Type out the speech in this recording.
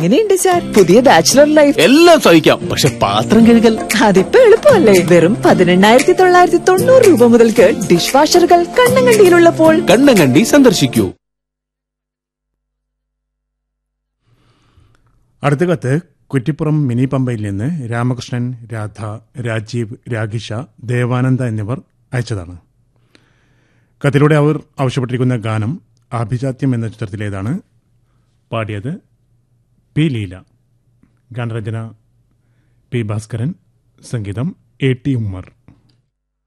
എങ്ങനെയുണ്ട് സാർ പുതിയ bachelor life എല്ലാം സഹിക്കാം പക്ഷെ പാത്രം കഴുകൽ അതിപ്പോ എളുപ്പമല്ലേ വെറും പതിനെണ്ണായിരത്തി തൊള്ളായിരത്തി തൊണ്ണൂറ് രൂപ മുതൽക്ക് ഡിഷ് വാഷറുകൾ കണ്ണങ്കണ്ടിയിലുള്ളപ്പോൾ കണ്ണം കണ്ടി സന്ദർശിക്കൂ അടുത്ത കത്ത് കുറ്റിപ്പുറം മിനി പമ്പയിൽ നിന്ന് രാമകൃഷ്ണൻ രാധ രാജീവ് രാഗിഷ ദേവാനന്ദ എന്നിവർ അയച്ചതാണ് കത്തിലൂടെ അവർ ആവശ്യപ്പെട്ടിരിക്കുന്ന ഗാനം ആഭിജാത്യം എന്ന ചിത്രത്തിലേതാണ് പാടിയത് പി ലീല ഗാനരചന പി ഭാസ്കരൻ സംഗീതം എ ടി ഉമ്മർ